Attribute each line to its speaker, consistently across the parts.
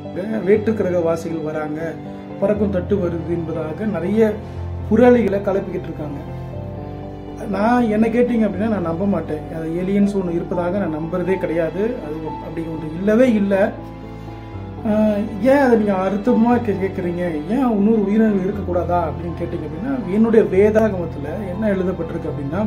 Speaker 1: வேற்று கிரக வாசிகள் வராங்க பறக்கும் தட்டு வருது என்பதாக நிறைய புரளிகளை கலப்பிக்கிட்டு இருக்காங்க நான் என்ன கேட்டீங்க அப்படின்னா நான் நம்ப மாட்டேன் அது ஏலியன்ஸ் ஒன்று இருப்பதாக நான் நம்புறதே கிடையாது அது அப்படி ஒன்று இல்லவே இல்லை ஆஹ் ஏன் அதை நீங்கள் அர்த்தமாக கே கேட்குறீங்க ஏன் இன்னொரு உயிரினங்கள் இருக்கக்கூடாதா அப்படின்னு கேட்டிங்க அப்படின்னா என்னுடைய வேதாகமத்தில் என்ன எழுதப்பட்டிருக்கு அப்படின்னா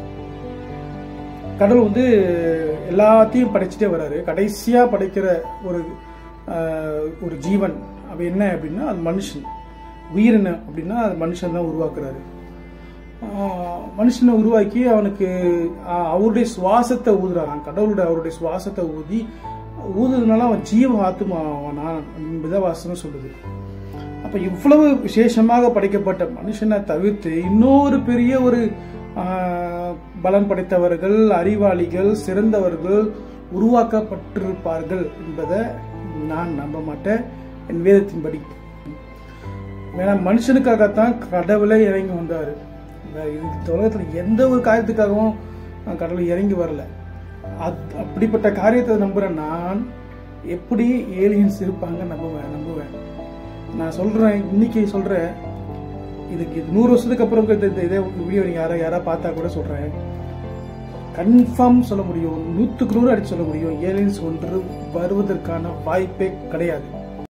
Speaker 1: கடவுள் வந்து எல்லாத்தையும் படைச்சிட்டே வராரு கடைசியாக படைக்கிற ஒரு ஆஹ், ஒரு ஜீவன் அது என்ன அப்படின்னா அது மனுஷன் உயிரினம் அப்படின்னா அது மனுஷன் தான் உருவாக்குறாரு ஆஹ், மனுஷனை உருவாக்கி அவனுக்கு ஆஹ், அவருடைய சுவாசத்தை ஊதுறாராம் கடவுளுடைய அவருடைய சுவாசத்தை ஊதி ஊதுறதுனால அவன் ஜீவ ஆத்மாவானான் விதவாசனம் சொல்லுது அப்ப இவ்வளவு விசேஷமாக படைக்கப்பட்ட மனுஷனை தவிர்த்து இன்னொரு பெரிய ஒரு ஆஹ், பலன் படைத்தவர்கள் அறிவாளிகள் சிறந்தவர்கள் உருவாக்கப்பட்டிருப்பார்கள் என்பதை நான் நம்ப மாட்டேன் என் வேதத்தின்படி ஏன்னா மனுஷனுக்காகத்தான் கடவுளே இறங்கி வந்தாரு இந்த இந்த உலகத்துல எந்த ஒரு காரியத்துக்காகவும் நான் கடவுள் இறங்கி வரல அத்- அப்படிப்பட்ட காரியத்தை நம்புற நான் எப்படி ஏலியன்ஸ் இருப்பாங்க நம்புவேன் நம்புவேன் நான் சொல்றேன் இன்னைக்கு சொல்றேன் இதுக்கு இது நூறு வருஷத்துக்கு அப்புறம் இந்த இந்த இதே வீடியோ நீங்க யாரா யாரா பார்த்தா கூட சொல்றேன் கன்ஃபார்ம் சொல்ல முடியும் நூற்றுக்கு நூறு அடிச்சு சொல்ல முடியும் ஏலியன்ஸ் ஒன்று வருவதற்கான வாய்ப்பே கிடையாது